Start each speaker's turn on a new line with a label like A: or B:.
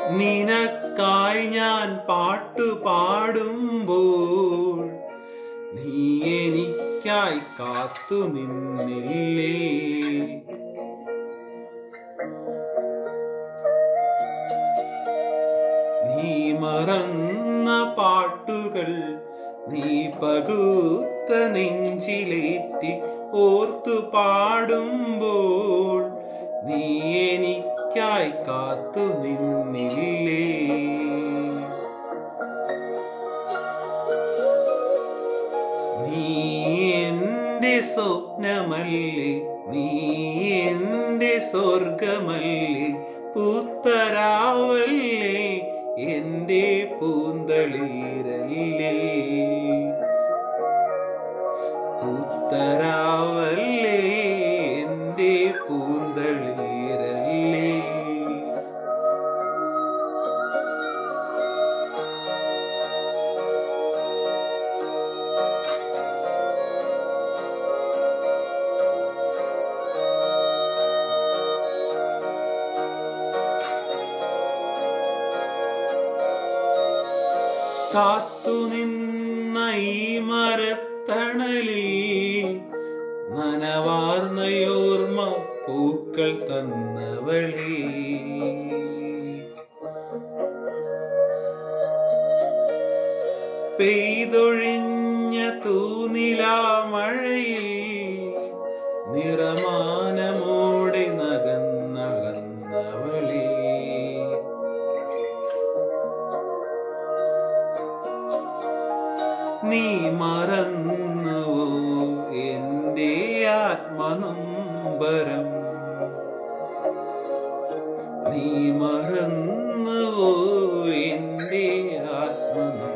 A: നിനക്കായി ഞാൻ പാട്ടു പാടുമ്പോൾ നീ എനിക്കായി കാത്തു നിന്നില്ലേ നീ മറന്ന പാട്ടുകൾ നീ പകുത്ത നെഞ്ചിലേറ്റി ഓർത്തു പാടുമ്പോൾ നീ എനിക്കായി കാത്തു നിന്നില്ലേ നീ എന്റെ സ്വപ്നമല്ലേ നീ എന്റെ സ്വർഗമല്ലേ പൂത്തരാവല്ലേ എന്റെ പൂന്തളീരല്ലേ പൂത്തരാവല്ലേ എന്റെ പൂന്തളീരല്ലേ കാത്തുനിന്ന ഈ മരത്തണലിൽ നനവാർന്നയോർമ്മ പൂക്കൾ തന്നവളേ പെയ്തൊഴിഞ്ഞ തൂനിലാമഴയിൽ നിറമാനമോടെ നകന്നകന്നവളേ നീ മറന്നുവോ എന്റെ ആത്മനമ്പരം നീ മറന്നുവോ എന്റെ ആത്മനമ്പരം